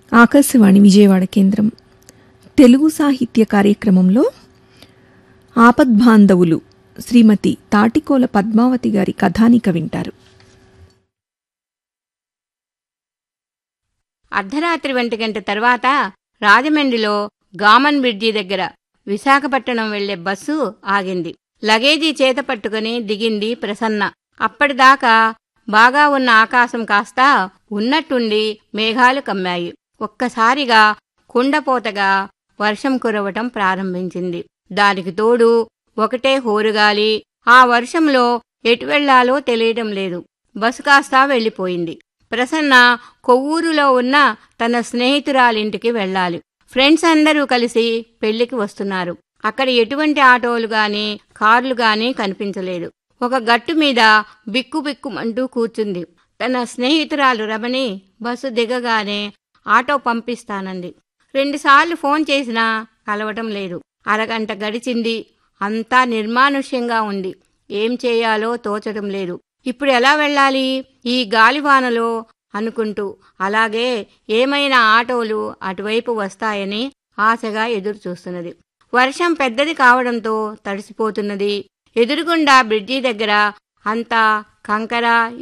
ఆకాశవాణి విజయవాడ కేంద్రం తెలుగు సాహిత్య కార్యక్రమంలో ఆపద్బాంధవులు శ్రీమతి తాటికోల పద్మావతి గారి కథానిక వింటారు అర్ధరాత్రి ఒంటి గంట తర్వాత రాజమండ్రిలో గామన్ బ్రిడ్జి దగ్గర విశాఖపట్నం వెళ్లే బస్సు ఆగింది లగేజీ చేత పట్టుకుని దిగింది ప్రసన్న అప్పటిదాకా బాగా ఉన్న ఆకాశం కాస్త ఉన్నట్టుండి మేఘాలు కమ్మాయి ఒక్కసారిగా కుండపోతగా వర్షం కురవటం ప్రారంభించింది దానికి తోడు ఒకటే హోరుగాలి ఆ వర్షంలో ఎటు వెళ్లాలో తెలియటం లేదు బస్సు కాస్తా వెళ్లిపోయింది ప్రసన్న కొవ్వూరులో ఉన్న తన స్నేహితురాలింటికి వెళ్ళాలి ఫ్రెండ్స్ అందరూ కలిసి పెళ్లికి వస్తున్నారు అక్కడ ఎటువంటి ఆటోలు గాని కార్లు గాని కనిపించలేదు ఒక గట్టు మీద బిక్కు బిక్కుమంటూ కూర్చుంది తన స్నేహితురాలు రమణి బస్సు దిగగానే ఆటో పంపిస్తానంది రెండుసార్లు ఫోన్ చేసినా కలవటం లేదు అరగంట గడిచింది అంతా నిర్మానుష్యంగా ఉంది ఏం చేయాలో తోచడం లేదు ఇప్పుడు ఎలా వెళ్ళాలి ఈ గాలివానలో అనుకుంటూ అలాగే ఏమైనా ఆటోలు అటువైపు వస్తాయని ఆశగా ఎదురు చూస్తున్నది వర్షం పెద్దది కావడంతో తడిసిపోతున్నది ఎదురుగుండా బ్రిడ్జి దగ్గర అంతా కంకర